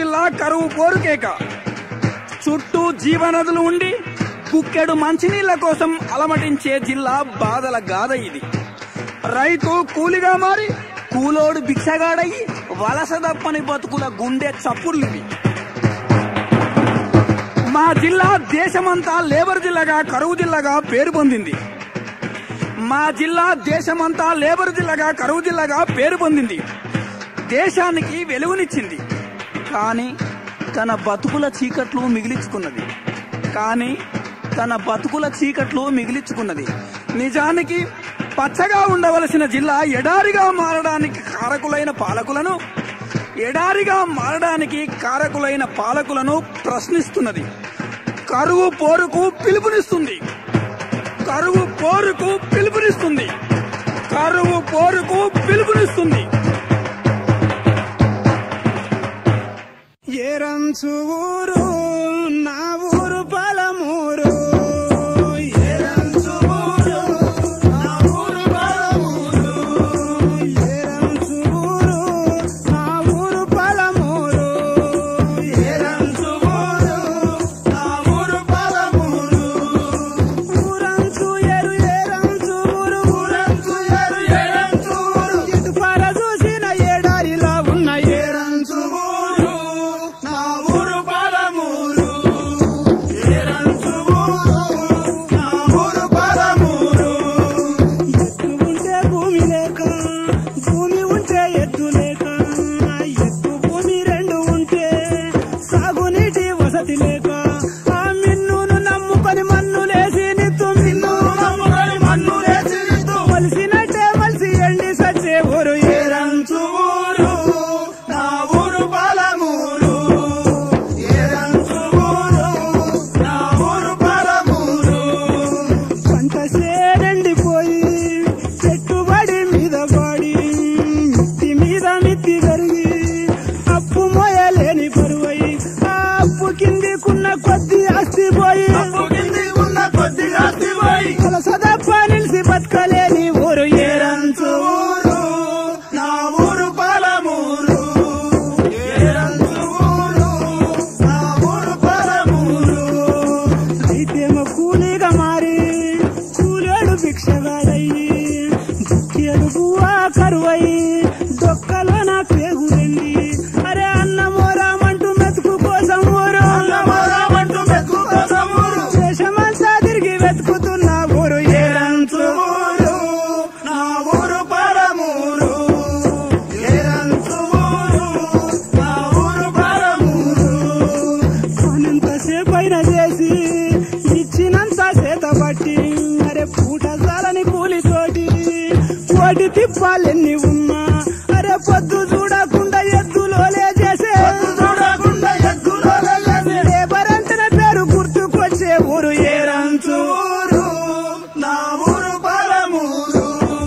జిల్లా కరువు పోరుకేక చుట్టూ జీవనదులు ఉండి కుక్కెడు మంచినీళ్ల కోసం అలమటించే జిల్లా బాధల గాథ ఇది రైతు కూలిగా మారి కూలోడు భిక్షగాడయి వలస దప్పని బతుకుల గుండె చప్పుర్లివి మా జిల్లా దేశమంతా లేబర్ జిల్లాగా కరువు జిల్లాగా పేరు పొందింది మా జిల్లా దేశమంతా లేబర్ జిల్లాగా కరువు జిల్లాగా పేరు పొందింది దేశానికి వెలుగునిచ్చింది కానీ తన బతుకుల చీకట్లు మిగిలించుకున్నది కానీ తన బతుకుల చీకట్లు మిగిలించుకున్నది నిజానికి పచ్చగా ఉండవలసిన జిల్లా ఎడారిగా మారడానికి కారకులైన పాలకులను ఎడారిగా మారడానికి కారకులైన పాలకులను ప్రశ్నిస్తున్నది కరువు పోరుకు పిలుపునిస్తుంది కరువు పోరుకు పిలుపునిస్తుంది కరువు పోరుకు పిలుపునిస్తుంది ఏరంచు ఊరు నా ఊరు పలమూరు ఏరంచు ఊరు నా ఊరు పలమూరు ఏరంచు ఊరు నా ఊరు పలమూరు ఏరంచు ఊరు నా ఊరు పలమూరు ఊరంచు ఎరు ఏరంచు ఊరు ఊరంచు ఎరు ఏరంచు ఊరు ఇటు పర చూసిన ఏడారిలో ఉన్న ఏరంచు ఊరు నా ఊరు పలమూరు ఏరంచు ఊరు నా ఊరు పలమూరు ఎత్తు ఉంటే భూమి లేక భూమి ఉంటే ఎత్తు లేక ఎత్తు భూమి రెండు ఉంటే సాగునీటి వసతి లేక ఆ మిన్నును నమ్ముకొని మన్ను లేసి నిత్తు మిన్నును నమ్ముకొని మన్ను లేసి నిత్తు మలిసినట్టే మలిసి ఎండి సచ్చే ఊరు ఏరంచు ఊరు నా ఊరు పాలమూరు ఏరంచు ఊరు నా ఊరు పాలమూరు పంట సేరెండిపోయి పెట్టుబడి మీద పడి మిత్తి మీద మిత్తి కరిగి అప్పు మోయలేని పరువై ఆ అప్పు కిందికున్న కొద్ది ఆస్తి పోయి అప్పు కిందికున్న కొద్ది ఆస్తి పోయి సదప్ప నిలిసి బతకలేని ఊరు ఏరంచు ఊరు నా ఊరు పాలమూరు ఏరంచు ఊరు నా ఊరు పాలమూరు అయితేమో కూలీగా మారి కూలేడు భిక్షగాడయ్యి దుక్కేడు పువ్వా కరువయి దొక్కలో నా పేగురండి అరే అన్నమో రామంటూ మెతుకు కోసం ఊరు రామంటూ మెతుకు కోసం ఊరు దేశమంతా తిరిగి వెతుకుతున్న ఊరు ఏరంచు ఊరు నా ఊరు పరమూరు ఏరంచు ఊరు నా ఊరు పరమూరు పనంతసేపు అయినా చేసి ఇచ్చినంత చేత పట్టి అరే పూట చాలని కూలితోటి కోటి తిప్పాలెన్ని ఉన్నా అరే పొద్దు చూడకుండా ఎద్దులోలే చేసే చూడకుండా ఎద్దులోలే చేసే లేబర్ అంతన పేరు గుర్తుకొచ్చే ఊరు ఏరంచు ఊరు నా ఊరు పరమూరు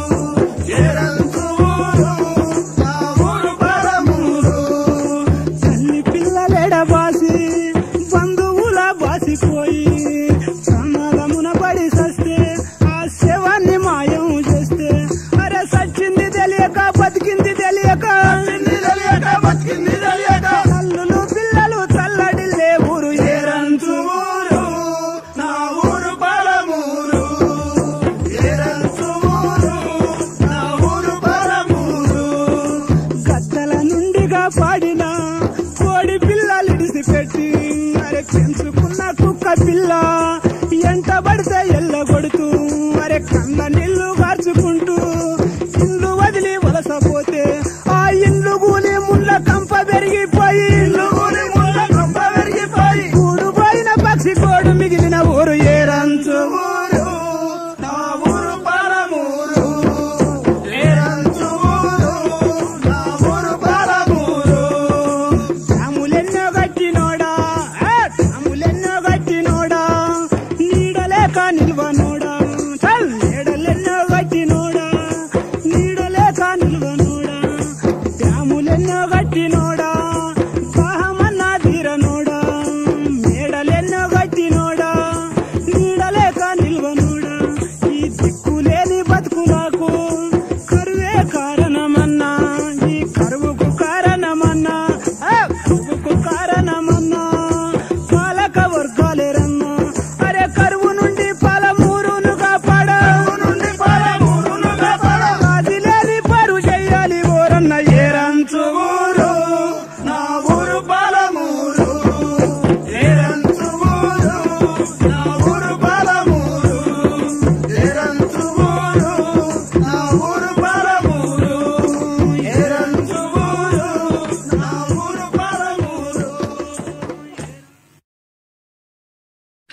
ఏరంచు ఊరు నా ఊరు పరమూరు తల్లి పిల్లలేడ బాసి బంధువుల బాసిపోయి ప్రమాదమున పడి సస్తే ఆ శవాన్ని మాయం చేస్తే అరే సచ్చింది తెలియక బతికింది తెలియక తెలియక బతికింది తెలియక తల్లులు పిల్లలు చల్లడిల్లే ఊరు ఏరంచు ఊరు నా ఊరు పాలమూరు ఏరంచు ఊరు నా ఊరు పాలమూరు గద్దల నుండిగా పాడిన కోడి పిల్లలిడిసి పెట్టి అరే పెంచుకున్న కుక్క పిల్ల ఎంట పడితే ఎల్ల కొడుతూ అరే కంద నీళ్లు కార్చుకుంటూ ఇల్లు వదిలి వలసపోతే ఆ ఇల్లు కూలి ముళ్ళ కంప పెరిగిపోయి ఇల్లు కూలి ముళ్ళ కంప పెరిగిపోయి కూడు పోయిన పక్షి కోడు మిగిలిన ఊరు ఏరంచు ఊరు నా ఊరు పాలమూరు ఏరంచు ఊరు నా ఊరు పాలమూరు రాములెన్నో గట్టినోడా ఏ, రాములెన్నో గట్టినోడా నీడలేక నిల్వనోడా చల్ నీడలెన్నో గట్టినోడా నీడలేక నిల్వనోడా డ్యాములెన్నో గట్టినోడా దాహమన్నా తీరనోడా మేడలెన్నో గట్టినోడా నీడలేక నిల్వనోడా ఈ దిక్కులేని బతుకులకు కరువే కారణమన్నా ఈ కరువుకు కారణమన్నా ఆ, కరువుకు కారణమన్నా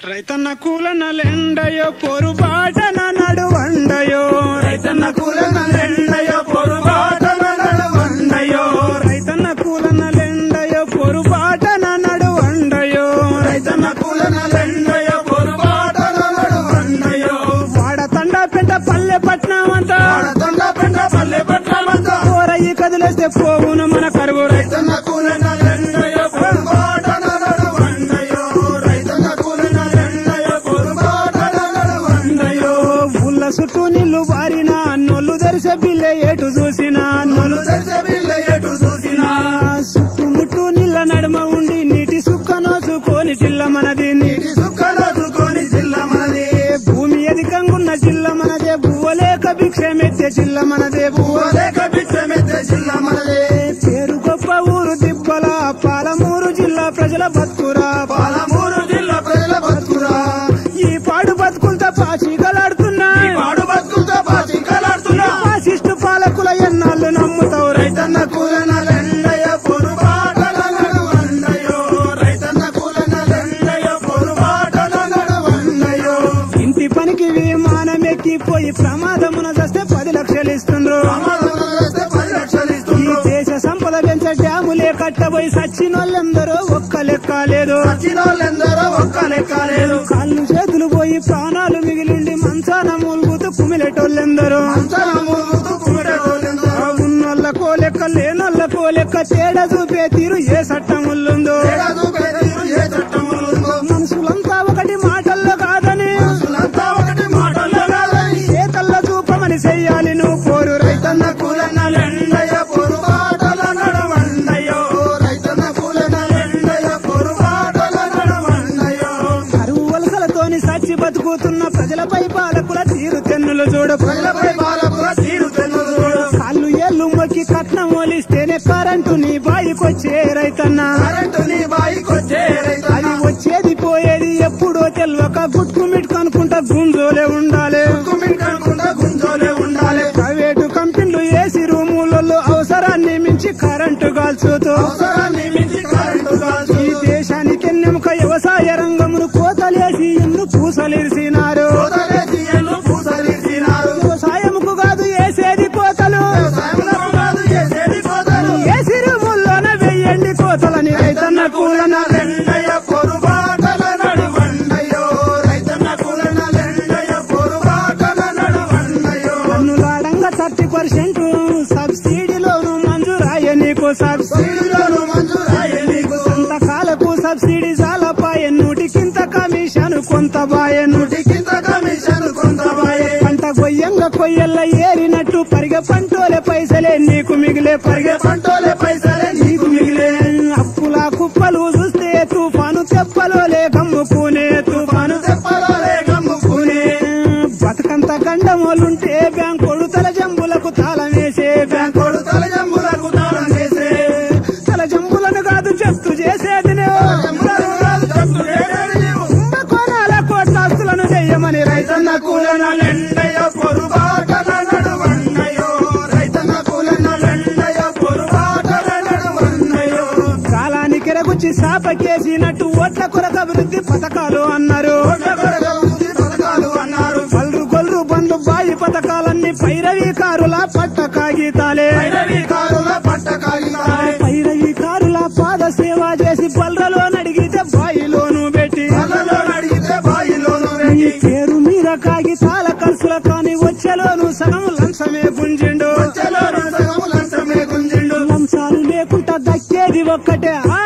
రైతన్న కూలనలెండయో పొరుబాటన నడువండయో రైతన్న కూలనలెండయో పొరుబాటన నడువండయో రైతన్న కూలనలెండయో పొరుబాటన నడువండయో రైతన్న కూలనలెండయో పొరుబాటన నడువండయో వాడతండ పెంట పల్లె పట్నం అంతా దండ పెండ పల్లె పట్టమంతా కోరయ్యి కదిలేస్తే పోవును మన కరువు రైతన్న కూలన రెండయ పొరుబాటన నడువండయో రైతన్న కూలన రెండయ పొరుబాటన నడువండయో ఊళ్ళ చుట్టూ నీళ్లు బారిన నొల్లు తెరిసే బిల్లె ఎటు చూసినా నొల్లు తెరిసే బిల్ల ఎటు చూసినా చుట్టుముట్టు నీళ్ళ నడుమ ఉండి నీటి సుక్క నోచుకొని జిల్ల మనది నీ- ఇది సుక్కనదుకొని జిల్లా మనది భూమి అధికంగున్న జిల్ల మనదే భూవలేక భిక్షమెత్తే జిల్ల మనదే భూవ భూవలేక బిచ్చమెత్తే జిల్లా మనది పేరు గొప్ప ఊరు దిబ్బల పాలమూరు జిల్లా ప్రజల బతుకురా పాలమూరు జిల్లా ప్రజల బతుకురా ఈ పాడు బతుకులతో పాచిగలాడుతున్నా వాడు బతుకులతో పాచి కలాడుతున్నా ఫాసిస్టు పాలకుల ఎన్నాళ్ళు నమ్ముతావు రైతన్న రైతన్న కూలన రెండయ పొరుబాటన నడువండయో రైతన్న కూలన రెండయ పొరుబాటన నడువండయో ఇంటి పనికి విమానం ఎక్కిపోయి ప్రమాదమున చస్తే పది లక్షలు ఇస్తుండ్రు ప్రమాదం చేస్తే పది లక్షలు ఈ ఇస్తుండ్రు దేశ సంపద పెంచే డ్యాములే కట్టబోయి సచ్చినోళ్ళెందరో ఒక్క లెక్క లేదు సచ్చినోళ్ళెందరో ఒక్క లెక్క లేదు కాళ్ళు చేతులు పోయి ప్రాణాలు మిగిలిండి మంచాన మూలుగుతూ కుమిలేటోళ్ళెందరో అంతరమూలుతూ కుమిటోళ్ళెందరో ఉన్నోళ్ళకో లెక్క లేనోళ్ళకో లెక్క తేడా చూపే తీరు ఏ చట్టములుందో తేడాదు పేదీరు ఏ చట్టములుందో మనుషులంతా ఒకటి మాటల్లో కాదని మనుషులంతా ఒకటి మాటల్లో కాదని చేతల్లో చూపమని చెయ్యాలి నువ్వు పోరు రైతన్న రైతన్న కూలన రెండయ పొరుబాటల నడవండయో రైతన్న కూలన రెండయ పొరుబాటల నడవండయో కరువు వలసలతోని సచ్చి బతుకుతున్న ప్రజలపై పాలకుల తీరు తెన్నులు చూడు ప్రజలపై బాలకుల తీరు తెన్నులు చూడు కాళ్ళు ఏళ్ళు మొక్కి కట్నం ఒలిస్తేనే కరెంటు నీ బాయికొచ్చే రైతన్న కరెంటు నీ బాయికొచ్చే అది రైతన్న వచ్చేది పోయేది ఎప్పుడో తెల్వక గుట్టు మిట్టుకనుకుంటా గుంజోలే ఉండాలి కుమిన్ కనుకుంటా గుంజోలే ఉండాలి ప్రైవేటు కంపెనీలు ఏసీ రూములలో అవసరాన్ని మించి కరెంటు కాల్చుతూ అవసరాన్ని మించి కరెంటు కాల్చు ఈ దేశానికి ఎన్నెముక వ్యవసాయ రంగమును కోతలేసి ఇల్లు పూసలిరిసినారు సోదరేసి ఎల్లు పూసలిసినారు వ్యవసాయముకు కాదు ఏసేది కోతలు వ్యవసాయంలో కాదు చేసేది కోతలు ఏసీ రూముల్లోన వెయ్యండి కోతలని రైతన్న కూలన రెండయ పొరుబాటల నడువండయో రైతన్న కూలన రెండయ పొరుబాటల నడువండయో పన్నులాడంగా థర్టీ పర్సెంట్ సబ్సిడీలోను మంజూరాయ నీకు సబ్సిడీ సీడిలోను మంజూరాయ నీకు సంతకాలకు సబ్సిడీ చాలా పాయ నూటికింత కమిషన్ కొంత బాయను కింద కమిషన్ కొంత బాయే పంట కొయ్యంగా కొయ్యల్ల ఏరినట్టు పరిగ పంటోలే పైసలే నీకు మిగిలే పరిగె పంటోలే పైసలే నీకు మిగిలే అప్పుల కుప్పలు చూస్తే తుఫాను తెప్పలోలే కమ్ముకునే తుఫాను తెప్పలోలే గమ్ముకునే బతుకంత గండమోలుంటే బ్యాంకోడు తల జంబులకు తాళం వేసే బ్యాంకు కోడు తల జంబులకు తాళం చేసే తల జంబులను కాదు చెప్తూ చేసేది జంబులకు కాదు జంబు చేసేది నీవు. కొనాల కోట్లాస్తులను చెయ్యమని రైతన్న రైతన్న కూలన లెండయ పొరుబాటల నడువండయో రైతన్న కూలన లెండయ పొరుబాటల నడువండయో కాలానికి రగుచ్చి సాపకేసినట్టు ఓట్ల కొరకు అభివృద్ధి పథకాలు అన్నారు కోట్ల కొరగ ఉంది పథకాలు అన్నారు పల్రు గొల్రు బంధు బాయి పథకాలన్నీ పైరవీకారుల పట్ట కాగితాలే పైరవి కారుల పట్ట కాగితాలే పైరవీకారుల పాద సేవ చేసి పల్రలో నడిగితే బాయిలోను పెట్టి కళ్ళలో అడిగితే బాయిలోను ఈ రెడ్డి పేరు మీద కాగితాల ఖర్చుల కాని వచ్చేలోను సగం లంచమే గుంజిండు చెలోను సగము లంచమే గుంజిండు లంచాలు లేకుండా దక్కేది ఒక్కటే ఆ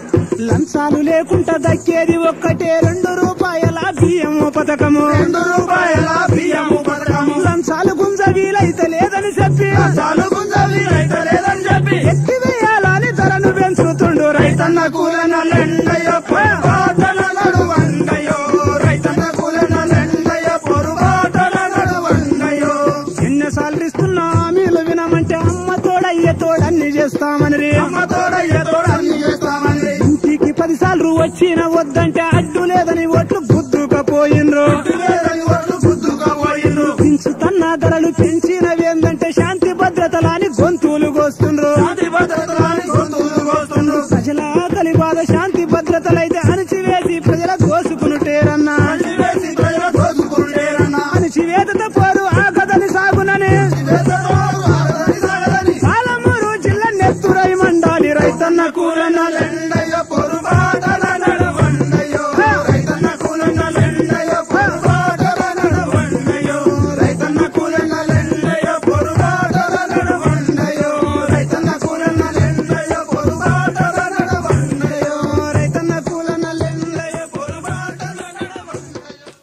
లంచాలు లేకుండా దక్కేది ఒక్కటే రెండు రూపాయల బియ్యము పథకము రెండు రూపాయల బియ్యము పథకము లంచాలు గుంజ వీలైతే లేదని చెప్పి చాలు గుంజలి రైత లేదని చెప్పి ఎత్తివేయాలని ధరను పెంచుతుండు రైతన్న రైతన్న కూలన లెండయ పొరుబాటల నడువండయో రైతన్న కూలన లెండయ పొరుబాటల నడువండయో ఎన్నిసార్లు ఇస్తున్నా హామీలు వినమంటే అమ్మ తోడయ్య తోడన్ని చేస్తామని రే. అమ్మ తోడయ్య తోడు అన్ని చేస్తామని ఇంటికి పదిసార్లు వచ్చిన వద్దంటే అడ్డు లేదని ఓట్లు గుద్దుకపోయినరు లేదని ఒట్లు గుద్దుగా పోయిండ్రు పెంచుతన్న ధరలు పెంచినవేందంటే శాంతి భద్రతలాని గొంతులు కోస్తుండ్రు శాంతి భద్రతలని గొంతులు కోస్తుండ్రు ప్రజల ఆకలి బాధ శాంతి భద్రతలైతే అణచివేసి ప్రజల దోసుకునుటేరన్నా వేసి ప్రజల దోచుకుంటేరన్నా అణిచివేతత పోరు ఆ కథని సాగునని సాగదని పాలమూరు జిల్లా నెత్తురై మండాలి రైతన్న కూరన్న లెండయ్య పొరుపాటల నడవండయో రైతన్న కూలన్న లెండయ్య పొరుపాటల నడవండయో రైతన్న కూలన్న లెండయ్య పొరుపాటల నడవండయో రైతన్న కూలన్న లెండయ్య పొరుపాటల నడవండయో రైతన్న కూలన్న లెండయ్య పొరుపాటల నడవండయో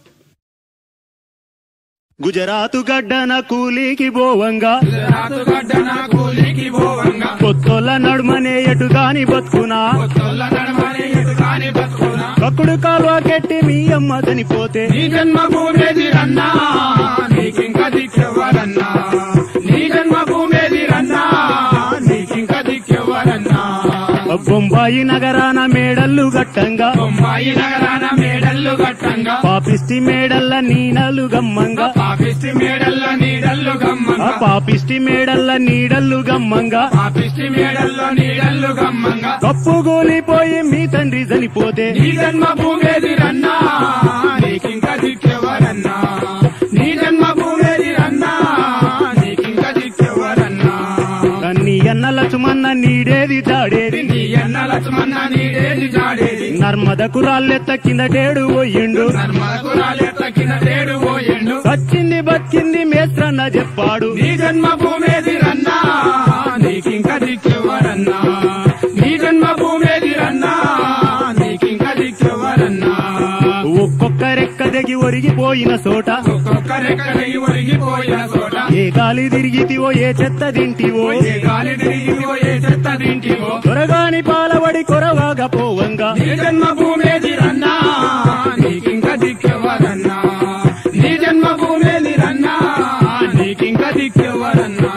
గుజరాతు గడ్డన కూలీకి బోవంగా రాతుగడ్డన కూలికి పోవంగా కొత్తోళ్ళ నడుమనే ఎటుగాని బతుకునా తొల్ల నడమని ఎటుకాని బతుకునా కక్కుడు కాలువ కెట్టి మీ అమ్మ చనిపోతే నీ జన్మభూమేది రన్నా నీకింక దిక్కెవరన్నా నీ జన్మభూమేది రన్నా నీకింక దిక్కెవరన్నా బొంబాయి నగరాన మేడల్లు గట్టంగా బొంబాయి నగరాన మేడల్లు గట్టంగా పాపిస్టి మేడల్ల నీడలు గమ్మంగా పాపిష్టి మేడల్ల నీడల్లు ఆ గమ్మంగా పాపిస్టి మేడల్ల నీడల్లు గమ్మంగా పాపిష్టి మేడల్లో నీడల్లు గమ్మంగా కప్పు గోలిపోయి మీ తండ్రి చనిపోతే నీ జన్మభూమేది రన్నా నీకింక దిక్కెవరన్నా నీ జన్మభూమేది రన్నా నీకింక దిక్కెవరన్నా నీ అన్న లక్ష్మన్న నీడేది జాడేది నీ అన్న లక్ష్మణ నీడేది జాడేది నర్మదకు రాళ్ళెత్త కిందటేడు పోయిండు నర్మలకు రాలేత కింద తేడు పోయిండు సచ్చింది బతికింది మేస్త్రన్న చెప్పాడు నీ జన్మభూమేది రన్నా నీకింక దిక్కెవరన్నా నీ జన్మభూమేది రన్నా నీకింక దిక్కెవరన్నా ఒక్కొక్క రెక్క దిగి ఒరిగిపోయిన చోట ఒక్కొక్కరెక్కడై ఒరిగిపోయిన చోట ఏ గాలి తిరిగితివో ఏ చెత్త తింటివో ఏ గాలి తిరిగివో ఏ చెత్త తింటివో త్వరగాని పాలబడి కొరవాగా పోవంగా నీ జన్మభూమేది రన్నా నీకింక దిక్కెవరన్నా నీ జన్మభూమేది రన్నా నీకింక దిక్కెవరన్నా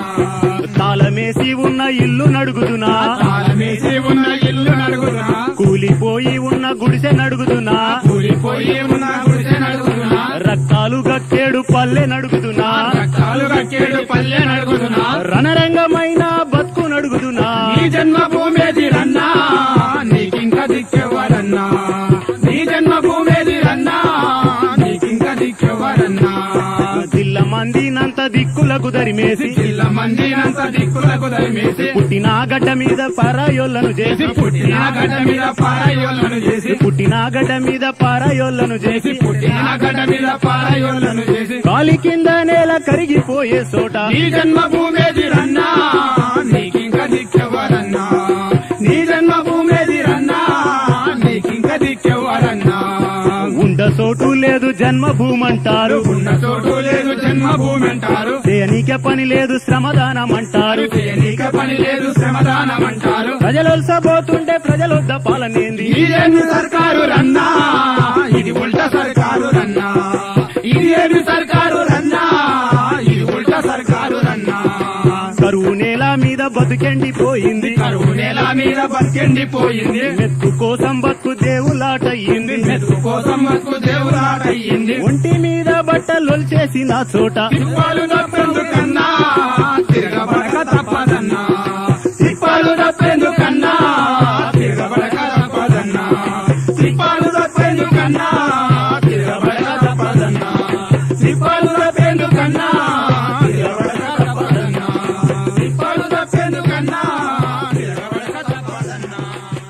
తాళమేసి ఉన్న ఇల్లు నడుగుతున్నా తాళమేసి ఉన్న ఇల్లు నడుగునా కూలిపోయి ఉన్న గుడిసె నడుగుతున్నా కూలిపోయి ఉన్న గుడిసె నడుగునా రక్తాలు గక్కేడు పల్లె నడుగుతున్నా రక్తాలు కక్కేడు పల్లె నడుగుతున్నా రణరంగమైన బతుకు నడుగుతున్నా నీ జన్మభూమేది రన్నా నీకింక దిక్కెవరన్నా నీ జన్మభూమేది రన్నా నీకింక దిక్కెవరన్నా జిల్ల మందినంత దిక్కులకు దరిమేసి జిల్ల మందినంత దిక్కులకు దరిమేసి పుట్టిన గడ్డ మీద పరాయోళ్లను చేసి పుట్టిన గడ్డ మీద పారాయోళ్ళను చేసి పుట్టిన గడ్డ మీద పారాయోళ్లను చేసి పుట్టిన గడ్డ మీద పారాయోళ్ళను చేసి కాలి కింద నేల కరిగిపోయే చోట నీ జన్మభూమేది రన్నా నీకింక దిక్కెవరన్నా నీ జన్మభూమేది రన్నా నీకింక దిక్కెవరన్నా ఉండ చోటు లేదు జన్మభూమంటారు ఉన్న చోటు లేదు జన్మభూమి అంటారు దేనికే పని లేదు శ్రమదానం అంటారు దేనిక పని లేదు శ్రమదానం అంటారు ప్రజలొల్సబోతుంటే ప్రజలొద్ద పాలనేంది ఇదేమి సర్కారు రన్నా ఇది ఉల్టా సర్కారు రన్నా ఇది ఏమి సర్కారు రన్నా ఇది ఉల్టా సర్కారు రన్నా కరువు నేల మీద బతుకెండిపోయింది కరువు నేల మీద బతికెండిపోయింది మెత్తు కోసం బతుకు దేవులాటయ్యింది మెతుకు కోసం బతుకు దేవులాటయ్యింది ఒంటి మీద బట్టలొల్చేసిన చోట తిప్పాలు తప్పెందుకన్నా తిరగబడక తప్పదన్నా తిప్పాలు తప్పెందుకన్నా తిరగబడక తప్పదన్నా తిప్పాలు తప్పెందుకన్నా తిరగబడక తప్పదన్నా తిప్పాలు తప్పెందుకన్నా తిరగబడక తప్పదన్నా తిప్పాలు తప్పెందుకన్నా తిరగబడక తప్పదన్నా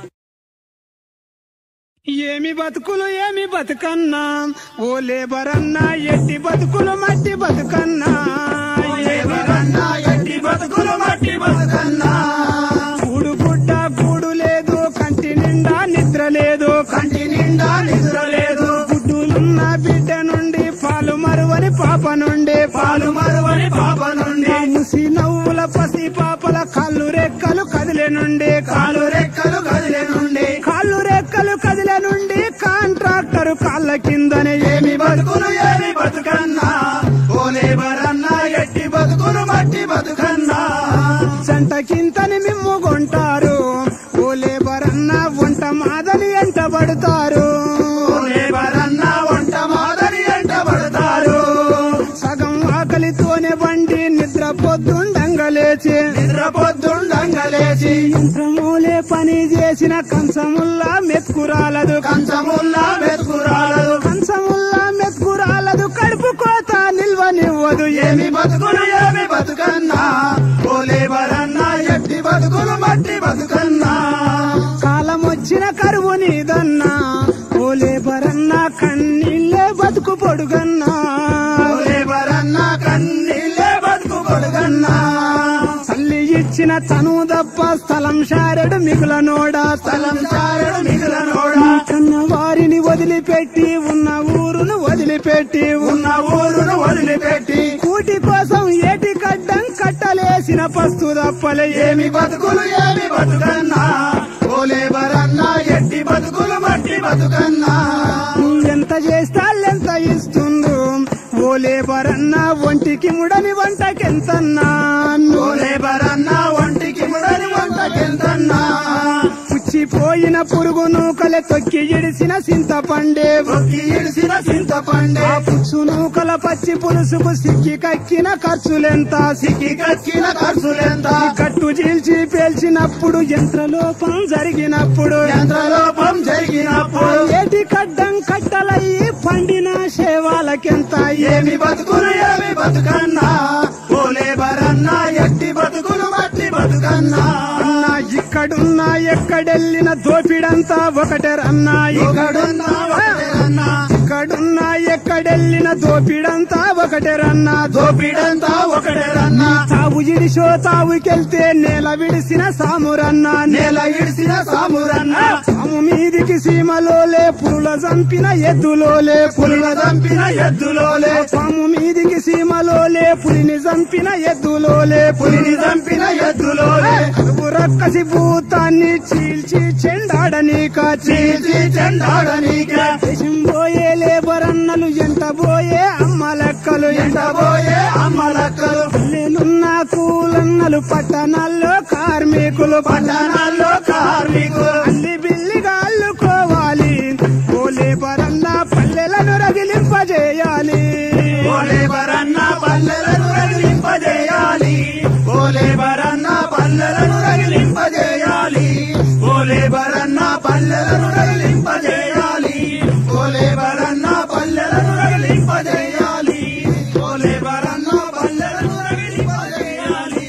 ఏమి బతుకులు ఏమి బతుకన్నా ఓ లేబరన్నా ఎట్టి బతుకులు మట్టి బతుకన్నా ఏమి ఎవరన్నా ఎట్టి బతుకులు మట్టి బతుకన్నా కూడు గుడ్డ కూడు లేదు కంటి నిండా నిద్ర లేదు కంటి నిండా నిద్ర లేదు గుడ్డులున్న బిడ్డ నుండి పాలు మరువని పాప నుండి పాలు మరువని పాప నుండి ముసి నవ్వుల పసి పాపల కళ్ళు రెక్కలు కదిలే నుండి కాలు రెక్కలు కదిలే నుండి కాళ్ళు రెక్కలు కదిలే నుండి కాంట్రాక్టర్ కాళ్ళ కిందనే ఏమి బతుకులు ఏమి బతుకన్నా ఓ లేబరన్నా ఎట్టి బతుకులు మట్టి బతుకన్నా సంటకింతని మిమ్ము కొంటారు ఓ లేబరన్న వంట మాదని ఎంట పడతారు ఓ లేబరన్నా వంట మాదని ఎంట పడతారు సగం ఆకలితోనే బండి నిద్ర పొద్దుండంగలేచి నిద్ర పొద్దుండంగ లేచి యంత్రమూలే పని చేసిన కంచముల్లా మెతుకురాలదు కంచముల్లా మెతుకురాలదు కంచముల్లా మెతుకురాలదు కడుపు కోత నిల్వనివ్వదు ఏమి ఏమి బతుకులు ఏమి బతుకన్నా ఓలే బరన్నా ఎట్టి బతుకులు మట్టి బతుకన్నా కాలం వచ్చిన కరువు నీదన్నా ఓలే బరన్నా కన్నీళ్ళే బతుకు పొడుగన్నా ఓలే బరన్నా కన్నీళ్ళే బతుకు కొడుగన్నా తల్లి ఇచ్చిన తను దప్ప స్థలం శారడు మిగులనోడా స్థలం చారడు మిగులనోడా కన్న వారిని వదిలిపెట్టి ఉన్న ఊరును వదిలిపెట్టి ఉన్న ఉన్న ఊరును వదిలిపెట్టి కూటి కోసం ఏటి కడ్డం కట్టలేసిన పస్తు దప్పలే ఏమి ఏమి బతుకులు ఏమి బతుకన్నా ఓలే బరన్నా ఎట్టి బతుకులు మట్టి బతుకన్నా ఎంత చేస్తా ఎంత ఇస్తుండ్రు ఓలే బరన్నా ఒంటికి ముడని వంటకెంతన్నా ఓలే బరన్నా ఒంటికి ముడని వంటకెంతన్నా పుచ్చిపోయిన పురుగు నూకలే తొక్కి ఇడిసిన చింతపండే ఒక్కి ఇడిసిన చింతపండే ఆ పుచ్చు నూకల పచ్చి పులుసుకు సిక్కి కక్కిన ఖర్చులెంత సిక్కి కక్కిన ఖర్చులెంత కట్టు చీల్చి పేల్చినప్పుడు యంత్రలోపం జరిగినప్పుడు యంత్రలోపం జరిగినప్పుడు ఏటి కడ్డం కట్టలయ్యి పండిన సేవాలకెంత ఏమి బతుకులు ఏమి బతుకన్నా ఓలే బరన్నా ఎట్టి బతుకులు మట్టి బతుకన్నా అన్నా ఇక్కడున్నా ఎక్కడెళ్ళిన దోపిడంతా ఒకటే రన్నా ఒకడున్నా ఒకటేనన్నా ఇక్కడున్నా ఎక్కడెళ్ళిన దోపిడంతా ఒకటే రన్నా దోపిడంతా ఒకటేనన్నా తావు ఇడిసో తావుకెళ్తే నేల విడిసిన సామురన్నా నేల ఇడిసిన సామురన్నా సాము మీదికి సీమలోలే పురుల చంపిన ఎద్దులోలే పులుల చంపిన ఎద్దులోలే పాము మీదికి సీమలోలే పులిని చంపిన ఎద్దులోలే పులిని చంపిన ఎద్దులోలే కడుపు రక్కసి భూతాన్ని చీల్చి చెండాడని కాచి చీల్చి చెండాడనీకే దేశం పోయే లేబరన్నలు ఎంట పోయే అమ్మ లెక్కలు ఎంట ఎంటబోయే అమ్మలక్కలు పల్లెలున్న కూలన్నలు పట్టణాల్లో కార్మికులు పట్టణాల్లో కార్మికులు అల్లి బిల్లిగా అల్లుకోవాలి ఓ లేబరన్న పల్లెలను రగిలింపజేయాలి ఓలే బరన్న పల్లెలను రగిలింపజేయాలి ఓలే బరన్న పల్లెలను రగిలింపజేయాలి ఓలే బరన్న పల్లెలను రగిలింపజేయాలి ఓలే బరన్న పల్లెలను రగిలింపజేయాలి ఓలే బరన్న పల్లెలను రగిలింపజేయాలి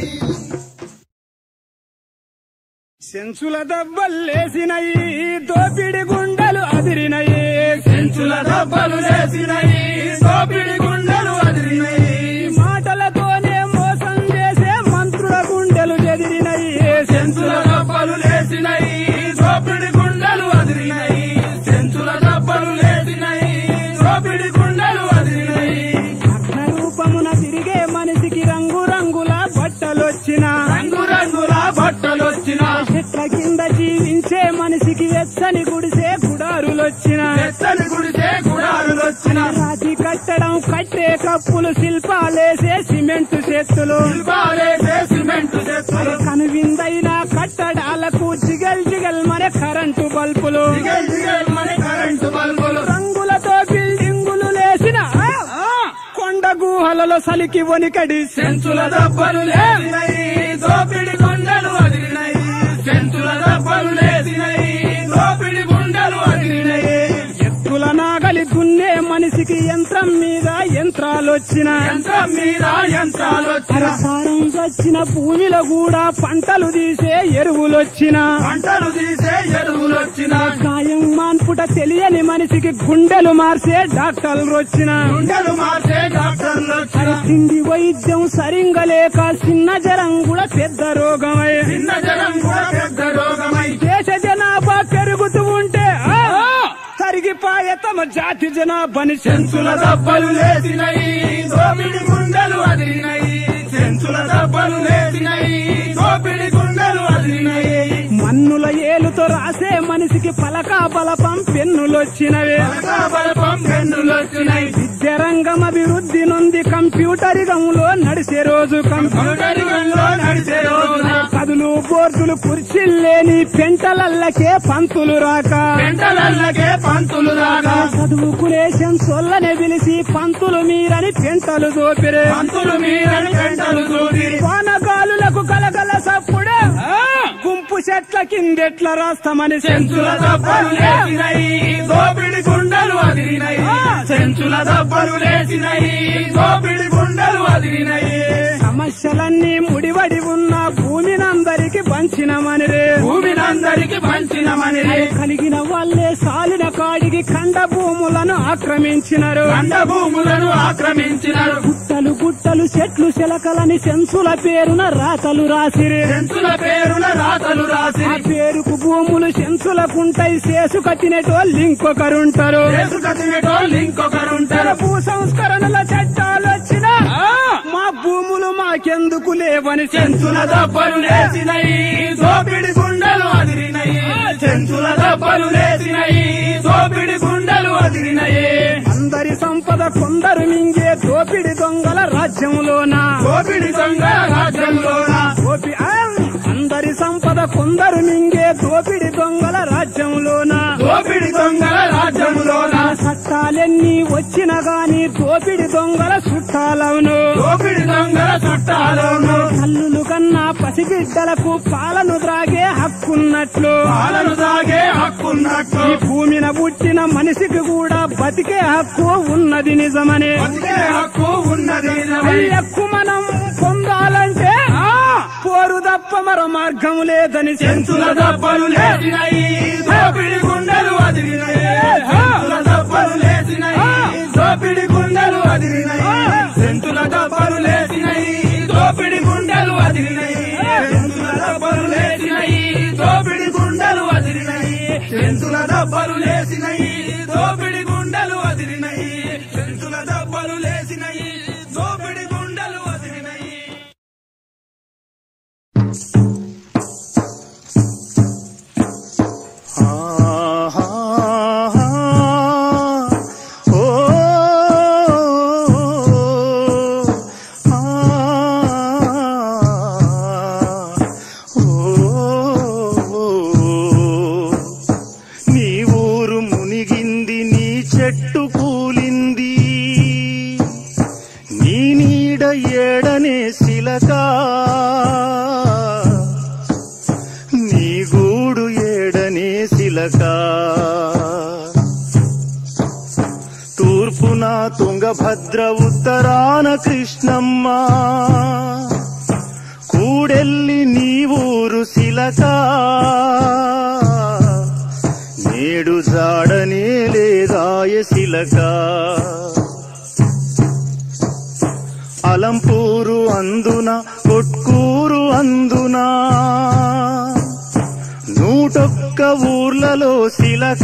సెంచుల దెబ్బల్లేసినయి దోపిడి గుండెలు అదిరినయి చెంచుల దెబ్బలు చేసినయి దోపిడి గుండెలు అదిరినయి మాటలతోనే మోసం చేసే మంత్రుల గుండెలు చెదిరినయి చెంచుల దెబ్బలు లేచినయి దోపిడి గుండెలు అదిరినయి చెంచుల దెబ్బలు లేచినయి దోపిడి గుండెలు అదిరినయి అర్ధ రూపమున తిరిగే మనిషికి రంగు రంగుల బట్టలొచ్చిన రంగు రంగుల బట్టలొచ్చిన చెట్ల కింద జీవించే మనిషికి వెచ్చని గుడిసే గుడారులొచ్చిన వెచ్చని గుడిసే గుడారులొచ్చిన రాతి కట్టడం కట్టే కప్పులు శిల్పాలేసే సిమెంట్ చేతులు శిల్పాలేసే సిమెంట్ చెత్తలు కనువిందైన కట్టడాలకు జిగల్ జిగల్ మరే కరెంటు బల్బులు దిగల్ దిగల్ మన కరెంటు బల్బులు రంగులతో బిల్డింగులు లేసిన కొండ గుహలలో సలికి వనికడి చెంచుల దెబ్బలు లేచినయి దోపిడి గుండెలు అదిరినయి చెంచుల దెబ్బలు లేచినయి దోపిడి గుండెలు అదిరినయి ఎత్తుల నాగలి దున్నే మనిషికి యంత్రం మీద యంత్రాలొచ్చిన యంత్రం మీద యంత్రాలు వచ్చిన అరసారం వచ్చిన భూమిలో కూడా పంటలు తీసే ఎరువులొచ్చిన పంటలు తీసే ఎరువులు వచ్చిన గాయం మాన్పుట తెలియని మనిషికి గుండెలు మార్చే డాక్టర్లు వచ్చిన గుండెలు మార్చే డాక్టర్లు వచ్చిన తిండి వైద్యం సరింగా లేక చిన్న జరం కూడా పెద్ద రోగమై చిన్న జనం కూడా పెద్ద రోగమై దేశ జనాభా పెరుగుతూ ఉంటే ఆ, తరిగిపాయ తమ జాతి జనాభాని చెంచుల దెబ్బలు లేచినయి దోపిడి గుండెలు అదిరినయి చెంచుల దెబ్బలు లేచినయి దోపిడి గుండెలు అదిరినయి మన్నుల ఏలుతో రాసే మనిషికి పలక బలపం పెన్నులొచ్చినవే బలపం పెన్నులు వచ్చినాయి విద్య రంగం అభివృద్ధి నుండి కంప్యూటర్ యుగంలో నడిచే రోజు కంప్యూటర్ యుగంలో నడిచే రోజున కదులు బోర్డులు కుర్చీల్లేని పెంటలల్లకే పంతులు రాక పెంటలల్లకే పంతులు రాగా చదువుకునే సెన్సొల్లనే పిలిచి పంతులు మీరని పెంటలు దోపిరే పంతులు మీరని పెంటలు చూపిరి వానగాలులకు కలగల సప్పుడే గుంపు చెట్ల కిందెట్ల రాస్తామని చెంచుల దెబ్బలు లేచినయి దోపిడి గుండెలు అదిరినయి చెంచుల దెబ్బలు లేచినయి దోపిడి గుండెలు అదిరినయి సమస్యలన్నీ ముడివడి ఉన్న భూమినందరికి పంచినమని రే భూమినందరికి పంచినమని కలిగిన వాళ్ళే సాలిన కాడికి ఖండ భూములను ఆక్రమించినారు కండ భూములను ఆక్రమించినారు గుట్టలు గుట్టలు చెట్లు శిలకలని సెన్సుల పేరున రాతలు రాసిరి చెంచుల పేరున రాతలు రాసి ఆ పేరుకు భూములు సెన్సులకుంటాయి శేసు కట్టినటోళ్ళు ఇంకొకరుంటారు కేసు కట్టినటోళ్ళు ఇంకొకరుంటారు భూ సంస్కరణల చట్టాలు వచ్చినా మా భూములు మాకెందుకు లేవని చెంచుల దెబ్బలు లేచినయి దోపిడి గుండెలు అదిరినయి చెంచుల దెబ్బలు లేచినయి దోపిడి గుండెలు అదిరినయి అందరి సంపద కొందరు మింగే దోపిడి దొంగల రాజ్యంలోన దోపిడి దొంగ రాజ్యంలోన దోపి ఆ! అందరి సంపద కొందరు మింగే దోపిడి దొంగల రాజ్యంలోన దోపిడి దొంగల రాజ్యంలోన చట్టాలెన్ని వచ్చినా గాని దోపిడి దొంగల చుట్టాలవును దోపిడి దొంగల చుట్టాలోను తల్లులు కన్నా పసిబిడ్డలకు పాలను త్రాగే హక్కున్నట్లు పాలను తాగే హక్కున్నట్టు ఈ భూమిన పుట్టిన మనిషికి కూడా బతికే హక్కు ఉన్నది నిజమని బతికే హక్కు ఉన్నది నిజమే. ఈ హక్కు మనం పొందాలంటే పోరు తప్ప మరో మార్గం లేదని చెంచుల దెబ్బలు లేచినయి దోపిడి గుండెలు అదిరినయి చెంచుల దెబ్బలు లేచినయి దోపిడి గుండెలు అదిరినయి చెంచుల దెబ్బలు లేచినయి దోపిడి గుండెలు అదిరినయి చెంచుల దెబ్బలు లేచినయి దోపిడి గుండెలు అదిరినయి చెంచుల దెబ్బలు లేచినయి దోపిడి గుండెలు అదిరినయి చెంచుల దెబ్బలు లేచినయి దోపిడి గుండెలు అదిరినయి నీ ఊరు మునిగింది నీ చెట్టు కూలింది నీ నీడ ఏడనే శిలక నీ గూడు ఏడనే శిలక తూర్పున తుంగభద్ర ఉత్తరాన కృష్ణమ్మ కూడెల్లి నీ ఊరు శిలక నేడు జాడనే లేదాయ శిలక అలంపూరు అందున కొట్కూరు అందున నూటొక్క ఊర్లలో శిలక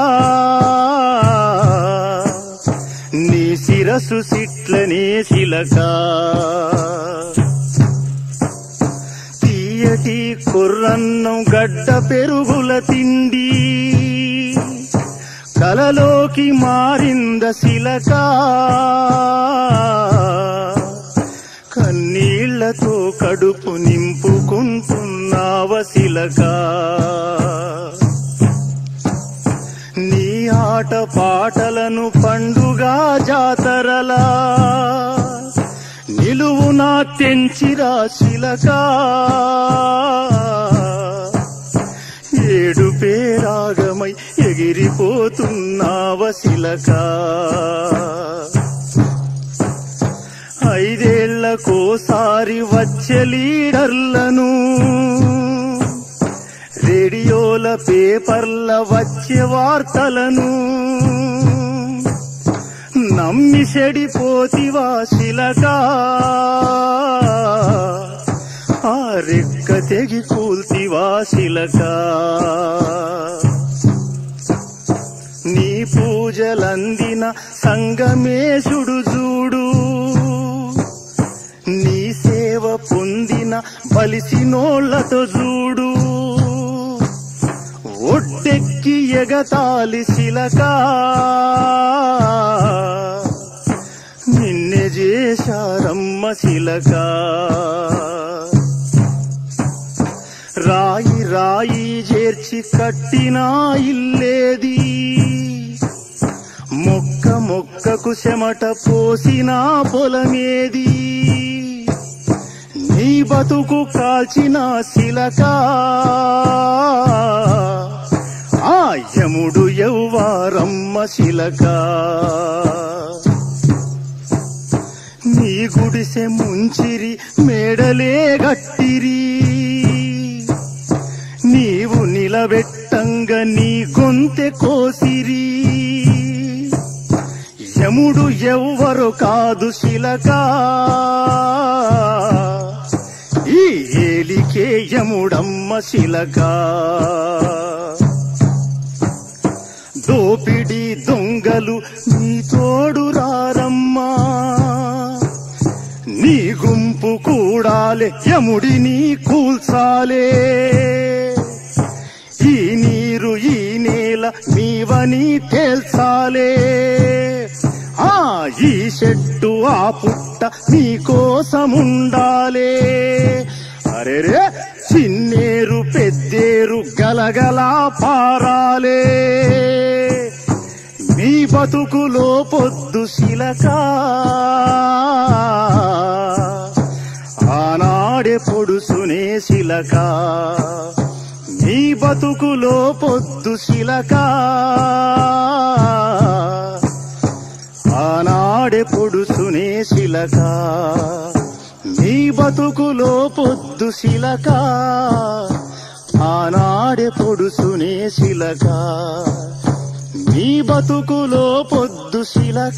నీ శిరసు సిట్లనే శిలక తీయటి కుర్రన్నం గడ్డ పెరుగుల తిండి కలలోకి మారింద శిలక కన్నీళ్లతో కడుపు నింపుకుంటున్నావ శిలక నీ ఆట పాటలను పండుగ జాతరలా నిలువునా తెంచిరా శిలక ఏడు పేరాగమై ఎగిరిపోతున్నావ శిలక ఐదేళ్లకోసారి వచ్చే లీడర్లను రేడియోల పేపర్ల వచ్చే వార్తలను నమ్మి చెడిపోతివా శిలక ఆ రెక్క తెగి కూల్తివా శిలక నీ పూజలందిన సంగమేశుడు చూడు నీ సేవ పొందిన బలిసినోళ్లతో చూడు ఒడ్డెక్కి ఎగతాలి శిలక నిన్నె చేశారమ్మ శిలక రాయి రాయి చేర్చి కట్టిన ఇల్లేది మొక్క మొక్కకు చెమట పోసిన పొలమేది నీ బతుకు కాల్చిన శిలక ఆ యముడు యౌవారమ్మ శిలక నీ గుడిసె ముంచిరి మేడలే గట్టిరి నీవు నిలబెట్టంగ నీ గొంతె కోసిరి యముడు ఎవ్వరు కాదు శిలక ఈ ఏలికే యముడమ్మ శిలక దోపిడి దొంగలు నీ తోడు రారమ్మా నీ గుంపు కూడాలే యముడిని కూల్చాలే ఈ నీరు ఈ నేల నీవని తేల్చాలే ఆ ఈ చెట్టు ఆ పుట్ట నీ కోసముండాలే అరెరే చిన్నేరు పెద్దేరు గలగలా పారాలే నీ బతుకులో పొద్దు శిలక ఆనాడే పొడుసునే శిలక నీ బతుకులో పొద్దు శిలక ఆనాడే పొడుసునే శిలక నీ బతుకులో పొద్దు శిలక ఆనాడే పొడుసునే శిలక నీ బతుకులో పొద్దు శిలక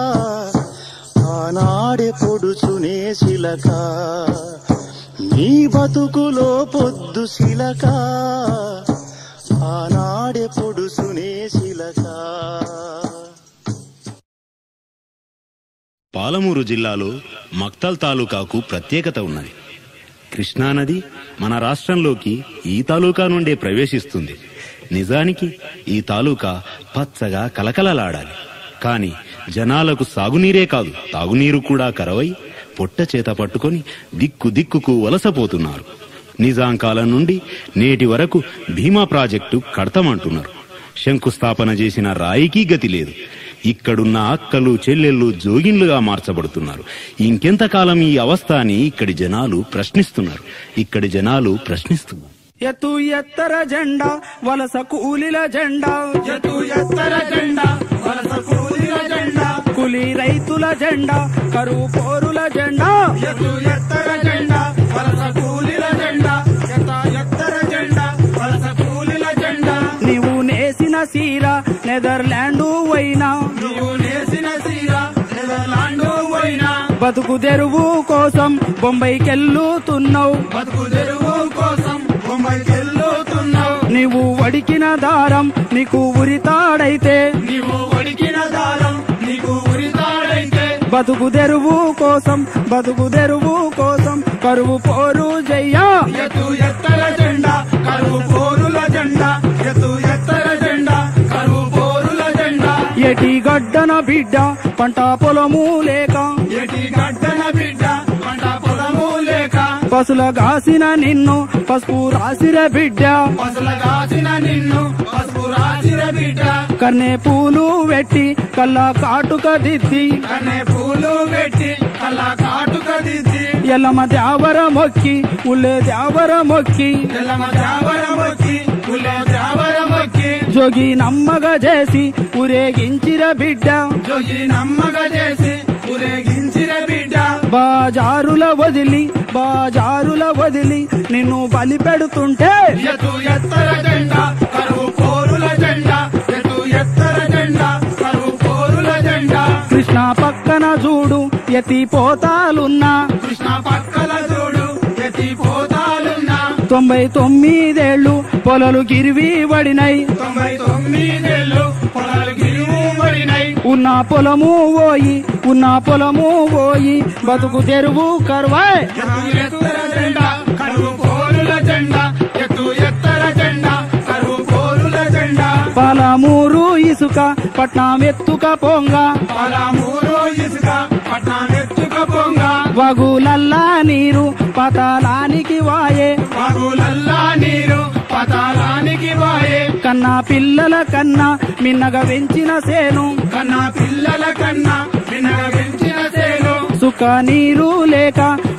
ఆనాడే పొడుచునే శిలక నీ బతుకులో పొద్దు శిలక ఆనాడే పొడుసునే శిలక పాలమూరు జిల్లాలో మక్తల్ తాలూకాకు ప్రత్యేకత ఉన్నది కృష్ణానది మన రాష్ట్రంలోకి ఈ తాలూకా నుండే ప్రవేశిస్తుంది నిజానికి ఈ తాలూకా పచ్చగా కలకలలాడాలి కాని జనాలకు సాగునీరే కాదు తాగునీరు కూడా కరవై పొట్ట చేత పట్టుకొని దిక్కు దిక్కుకు వలసపోతున్నారు నిజాం కాలం నుండి నేటి వరకు భీమా ప్రాజెక్టు కడతామంటున్నారు శంకుస్థాపన చేసిన రాయికి గతి లేదు ఇక్కడున్న అక్కలు చెల్లెళ్ళు జోగిన్లుగా మార్చబడుతున్నారు ఇంకెంతకాలం ఈ అవస్థ అని ఇక్కడి జనాలు ప్రశ్నిస్తున్నారు ఇక్కడి జనాలు ప్రశ్నిస్తున్నారు ఎత్తు ఎత్తర జెండా వలస కూలిల జెండా ఎత్తు ఎత్తర జెండా వలస కూలిన జెండా కూలి రైతుల జెండా కరువు పోరుల జెండా ఎత్తు ఎత్తర జెండా వలస కూలిన జెండా ఎత్త ఎత్తర జెండా వలస కూలిన జెండా నీవు నేసిన సీర నెదర్లాండు వైనా నువ్వు నేసిన సీర నెదర్లాండు పోయినా బతుకు తెరువు కోసం బొంబాయికెళ్ళుతున్నావు బతుకు తెరువు కోసం బొంబాయికెళ్ళుతున్నావు నీవు వడికిన దారం నీకు ఉరితాడైతే నీవు వడికిన దారం నీకు ఉరితాడైతే బతుకు తెరువు కోసం బతుకు తెరువు కోసం కరువు పోరు జయ్యా ఎత్తు ఎత్తర జెండా కరువు పోరుల జెండా ఎత్తు ఎత్తర జెండా కరువు పోరుల జెండా ఎటి గడ్డన బిడ్డ పంట పొలము లేక ఎటి గడ్డన బిడ్డ పంట పొలము లేక పసుల గాసిన నిన్ను పసుపు రాసిర బిడ్డ పసల కాసిన నిన్ను పసుపు రాసిన బిడ్డ కన్నే పూలు పెట్టి కల్లా కాటుక దిద్ది కన్నే పూలు పెట్టి అలా కాటుక దిద్ది ఎల్లమ దేవర మొక్కి ఉల్లే దేవర మొక్కి తెల్లమ జావర మొక్కి పుల్ల జావర మొక్కి జోగి నమ్మగ చేసి ఊరేగించిర బిడ్డ జోగి నమ్మక చేసి ఊరేగించిన బిడ్డ బాజారుల వదిలి బాజారుల వదిలి నిన్ను బలి పెడుతుంటే ఎత్తు ఎత్తర జెండా కరువు పోరుల జెండా ఎత్తు ఎత్తర జెండా కరువు పోరుల జెండా కృష్ణ పక్కన చూడు ఎత్తి పోతాలున్నా కృష్ణ పక్కల చూడు ఎత్తి పోతాలున్నా తొంభై తొమ్మిదేళ్లు పొలలు గిరివి పడినాయి తొంభై తొమ్మిదేళ్ళు పొలాలు గిరువు పడినాయి ఉన్న పొలము పోయి ఉన్న పొలము పోయి బతుకు తెరువు కరువాయ్ ఎత్తు ఎత్తర జెండా కరువు పోరుల జెండా ఎత్తు ఎత్తర జెండా కరువు పోరుల జెండా పాలమూరు ఇసుక పట్నం ఎత్తుక పొంగ పలామూరు ఇసుక పట్నం ఎత్తుక పొంగ వగులల్లా నీరు పతాలానికి వాయే పగులల్లా నీరు పతాలానికి వాయే కన్నా పిల్లల కన్నా మిన్నగా పెంచిన సేను కన్నా పిల్లల కన్నా వినగ పెంచిన సేను సుఖ నీరు లేక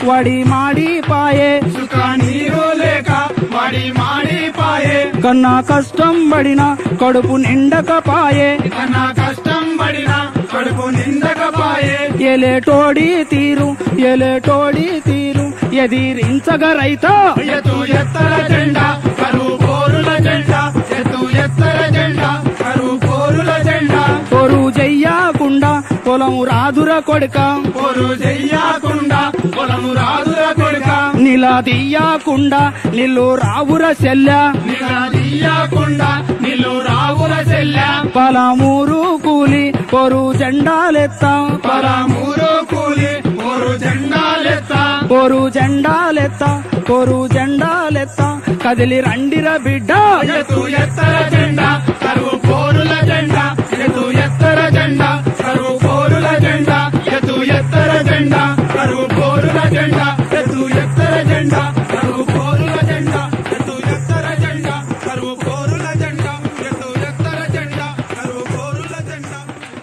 వడి మాడి పాయే సుఖ నీరు లేక మడి మాడిపాయే కన్నా కష్టం పడిన కడుపు నిండకపాయే కన్నా కష్టం పడిన కడుపు నిందకపాయే ఎలేటోడి తీరు ఎలేటోడి తీరు ఎదిరించగ రైత ఎత్తు ఎత్తర జెండా కరువు పోరుల జెండా ఎత్తు ఎత్తర జెండా కరువు పోరుల జెండా పొరు చెయ్యకుండా పొలం రాదుర కొడుక పోరు చెయ్యకుండా పొలము రాదుల కొడుక నిలదీయకుండా నిల్లు రావుర సెల్ల నిలదీయకుండా నిల్లు రావుల చెల్ల పలమూరు కూలి పొరు జెండాలెత్త పరమూరు కూలి పోరు జెండాలెత్త పొరు జెండాలెత్త పొరు జెండాలెత్త కదిలి రండిర బిడ్డ ఎత్తు ఎత్తర జెండా కరువు పోరుల జెండా ఎత్తు ఎత్తర జెండా కరువు పోరుల జెండా ఎత్తు ఎత్తర జెండా కరువు పోరుల జెండా ఎత్తు ఎత్తర జెండా కరువు పోరుల జెండా ఎత్తు ఎత్తర జెండా కరువు పోరుల జెండా ఎత్తు ఎత్తర జెండా కరువు పోరుల జెండా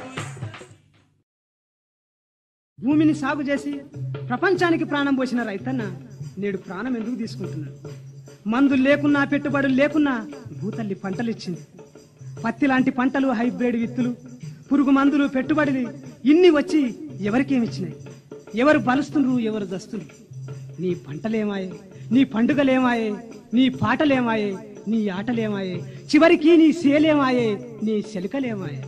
భూమిని సాగు చేసి ప్రపంచానికి ప్రాణం పోసిన రైతన్న నేడు ప్రాణం ఎందుకు తీసుకుంటున్నాడు మందులు లేకున్నా పెట్టుబడులు లేకున్నా భూతల్లి పంటలు ఇచ్చింది పత్తి లాంటి పంటలు హైబ్రిడ్ విత్తులు పురుగు మందులు పెట్టుబడులు ఇన్ని వచ్చి ఎవరికేమిచ్చినాయి ఎవరు బలుస్తుండ్రు ఎవరు దస్తుండ్రు నీ పంటలేమాయే నీ పండుగలేమాయే నీ పాటలేమాయే నీ ఆటలేమాయే చివరికి నీ సేలేమాయే నీ చెలికలేమాయే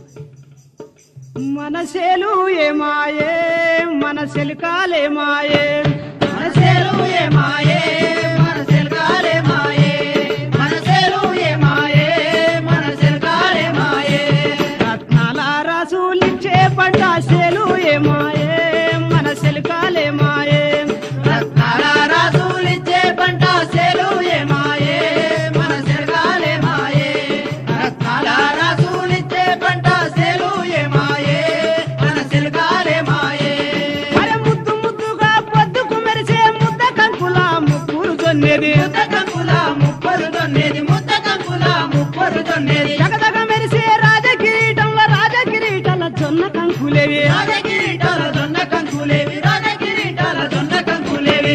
మనసేలు ఏమాయే మన సెలుకాలేమాయే మనసేలు ఏమాయే మన సెలుకాలేమాయే మనసేలు ఏమాయే మన సెలుకాలేమాయే రత్నాల రాసులిచ్చే పండాసేలు ఏమాయే మన సెలుకాలేమాయే రత్నాల రాసులిచ్చే పండాసేలు ఏమాయే మన సెలుకాలేమాయే రత్నాల రాసులిచ్చే పండాసేలు ఏమాయే మన సెలుకాలేమాయే అరే ముద్దు ముద్దుగా పొద్దుకు మెరిసే ముద్ద కంకుల ముక్కురు జొన్నెది ముద్ద కంకుల ముప్పరు జొన్నెది ముద్ద కంకుల ముప్పరు జొన్నెది జగదగ మెరిసే రాజకిరీటంలో రాజకిరీటాల జొన్న కంకులేవి రాజకిరీటాల జొన్న కంకులేవి రాజకిరీటాల జొన్న కంకులేవి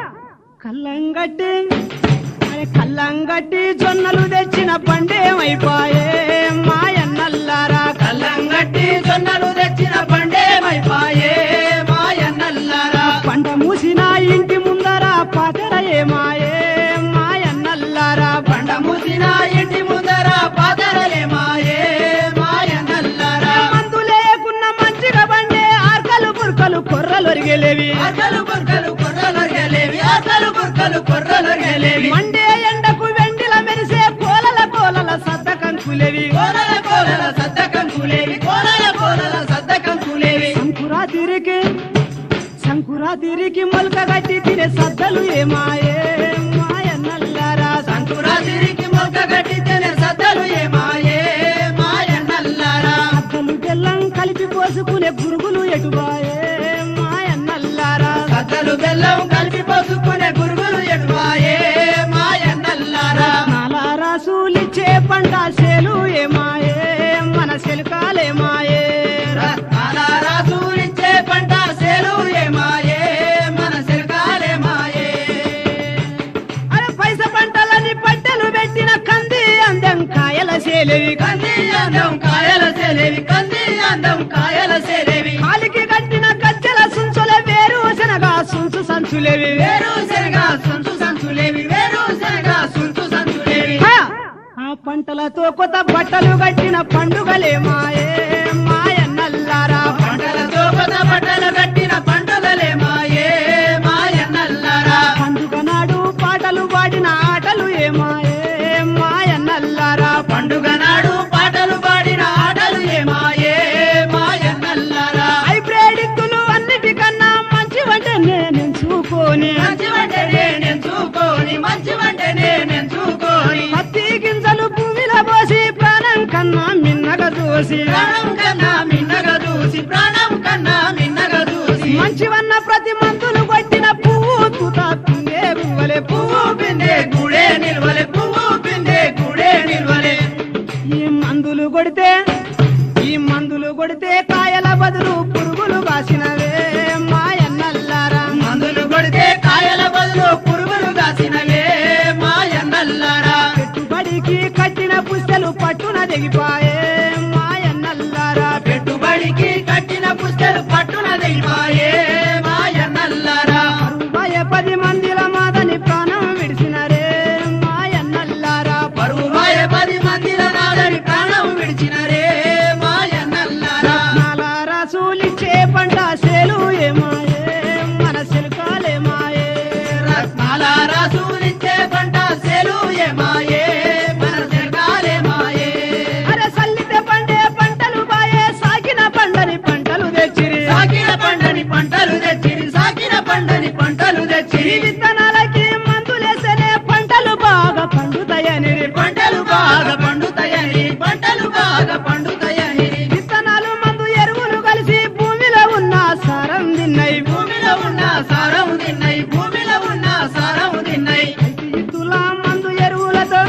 కల్లంగట్టి అరే కల్లంగట్టి జొన్నలు తెచ్చిన పండేమైపాయే మాయన్నల్లారా కల్లంగట్టి జొన్నలు తెచ్చిన పండేమైపాయే మాయన్నల్లారా పంట మూసిన ఇంటి ముందర పాతర ఏమాయే మాయన్నల్లారా పంట మూసిన ఇంటి ముందర పాతర ఏమాయే మాయన్నల్లారా మందు లేకున్న మంచిగా బండే ఆర్కలు బుర్కలు కొర్రలు ఒరిగేలేవి ఆర్కలు బుర్కలు కొర్రలు ఒరిగేలేవి ఆర్కలు బుర్కలు కొర్రలు ఒరిగేలేవి మండే ఎండకు వెండిల మెరిసే కోలల కోలల సద్ద కంకులేవి కోలల కోలల సద్ద కంకులేవి కోలల కోలల సద్ద కంకులేవి సంకురాతిరికి సంకురాతిరికి మొలక గట్టి తినే సద్దలు ఏమాయే మాయన్నల్లారా సంకురాతిరికి మొలక గట్టి తినే సద్దలు ఏమాయే మాయన్నల్లారా సద్దలు బెల్లం కలిపి పోసుకునే పురుగులు ఎటువాయే మాయన్నల్లారా సద్దలు బెల్లం కలిపి పోసుకునే పురుగులు ఎటువాయే మాయన్నల్లారా నాలారా సూలిచ్చే పంట సేలు ఏమాయే మన సెలుకాలేమాయే నాలారా సూలిచ్చే పంట సేలు ఏమాయే మన సెలుకాలేమాయే అరే పైస పంటలని పట్టెలు పెట్టిన కంది అందం కాయల సేలేవి కంది అందం కాయల సేలేవి కంది అందం కాయల సేలేవి కాలికి కట్టిన గజ్జల సుంచుల వేరు శనగా సుంచు సంచులేవి వేరు శనగా సుంచు సంచులేవి వేరు శనగా సుంచు సంచులేవి ఆ పంటలతో కొత్త బట్టలు కట్టిన పండుగలేమాయే మాయన్నల్లారా పంటలతో కొత్త బట్టలు కట్టిన పండుగలేమాయే మాయన్నల్లారా పండుగ నాడు పాటలు పాడిన ఆటలు ఏమాయే మాయన్నల్లారా పండుగ నాడు పాటలు పాడిన ఆటలు ఏమాయే మాయన్నల్లారా హైబ్రిడ్ ఇత్తులు అన్నిటికన్నా మంచి వంట నేను చూకొని మంచి వంట నేను చూకొని మంచి వంట నేను చూకొని పత్తి గింజలు భూమిలో పోసి ప్రాణం కన్నా మిన్నగా చూసి ప్రాణం కన్నా మిన్నగా చూసి ప్రాణం కన్నా మిన్నగా చూసి మంచివన్న ప్రతి మందులు కొట్టిన పువ్వు తుత పిండే పువ్వలే పువ్వు పిండే గుడే నిల్వలే పువ్వు పిండే గుడే నిల్వలే ఈ మందులు కొడితే ఈ మందులు కొడితే కాయల బదులు పురుగులు కాసినవే మాయన్నల్లారా మందులు కొడితే తెగిపాయే మాయన్నల్లారా పెట్టుబడికి కట్టిన పుస్తలు పట్టున దిగిపాయే మాయన్నల్లారా రూపాయ పది మందిల మాదని ప్రాణం విడిచినరే మాయన్నల్లారా పరువాయ పది మందిల నాదని ప్రాణం విడిచినరే మాయన్నల్లారా నాలారా సూలిచ్చే పంట సేలు ఏమాయే మన సిలుకాలేమాయే రత్నాల రాసులిచ్చే పంట సెలు ఏమాయే మన జగాలే మాయే అరే సల్లితే పండే పంటలు బాయే సాగిన పండని పంటలు తెచ్చిరి సాకిన పంటని పంటలు తెచ్చిరి సాకిన పంటని పంటలు ఈ తెచ్చిరి విత్తనాలకి మందులేసనే పంటలు బాగా పండుతాయని పంటలు బాగా పండుతాయని పంటలు బాగా పండుతాయని విత్తనాలు మందు ఎరువులు కలిసి భూమిలో ఉన్న సారం తిన్నాయి భూమిలో ఉన్న సారం తిన్నాయి భూమిలో ఉన్న సారం తిన్నాయి ఇత్తుల మందు ఎరువులతో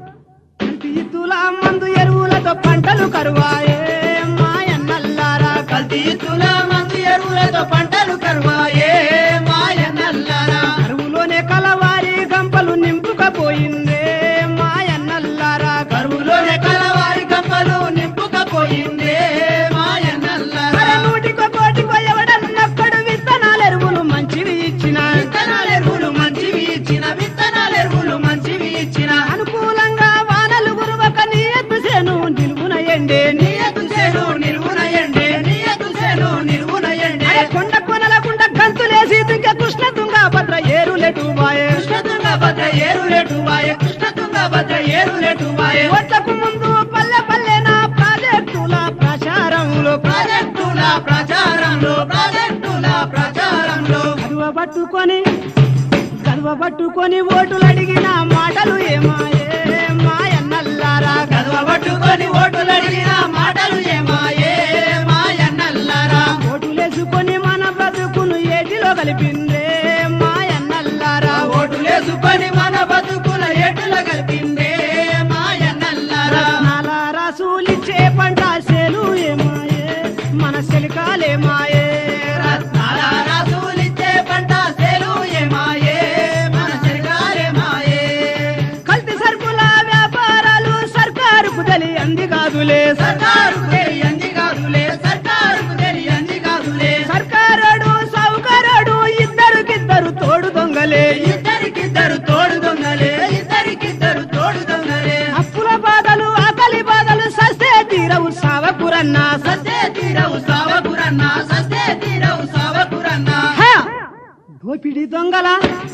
ఇత్తుల మందు ఎరువులతో పంటలు కరువాయే మాయన్నల్లారా కల్తీ తుల మందు ఎరువులతో పంటలు కరువాయే మాయన్నల్లారా కరువులోనే కలవారి గంపలు నింపుకపోయిందే మాయన్నల్లారా కరువులోనే కలవారి కప్పలు నింపుకపోయిందే మాయన్నల్లారా అరే నూటికో కోటికో ఎవడన్నక్కడు విత్తనాలు ఎరువులు మంచివి ఇచ్చిన విత్తనాల ఎరువులు మంచివి ఇచ్చిన విత్తనాల ఎరువులు మంచివి ఇచ్చిన అనుకూలంగా వానలు గురువక నీ ఎత్తు సేను నిలువున ఎండే నీ నీయకు చేను నిలువున ఎండే నీయకు చేను నిలువున ఎండే అరే కొండ కొనల గుండ గంతులేసి దుంగ కృష్ణ తుంగ భద్ర ఏరులెటు బాయే కృష్ణ తుంగ భద్ర ఏరులేటు వాయే కృష్ణ తుంగ భద్ర ఏరులేటు వాయే ఓట్లకు ముందు పల్లె పల్లెన ప్రాజెక్టుల ప్రచారంలో ప్రాజెక్టుల ప్రచారంలో ప్రాజెక్టుల ప్రచారంలో గదువ పట్టుకొని గదువ పట్టుకొని ఓటులు అడిగిన మాటలు ఏమాయే మాయన్నల్లారా కదవ పట్టుకొని ఓటులు అడిగిన మాటలు ఏమాయే మాయన్నల్లారా ఓటులేసుకొని మన బ్రతుకును ఏటిలో కలిపిందే మాయన్నల్లారా ఓటులేసుకొని మన బతుకుల ఎటుల కలిపిందే మాయన్నల్లారా నాలారా సూలిచ్చే పంట సేలు ఏమాయే మన సెలికాలేమాయే రత్నాల రాసులిచ్చే పంట సేలు ఏమాయే మన చెరగాలే మాయే కల్తీ సరుకుల వ్యాపారాలు సర్కారుకు తెలియంది కాదులే సర్కారుకు తెలియంది కాదులే సర్కారుకు తెలియంది కాదులే సర్కారోడు సౌకరోడు ఇద్దరుకిద్దరు తోడు దొంగలే ఇద్దరికిద్దరు తోడు దొంగలే ఇద్దరికిద్దరు తోడు దొంగలే అప్పుల బాధలు ఆకలి బాధలు సస్తే తీరవు సావకురన్నా సస్తే తీరవు సావకురన్నా సస్తే తీరవు సావకురన్నా హ! దోపిడి దొంగల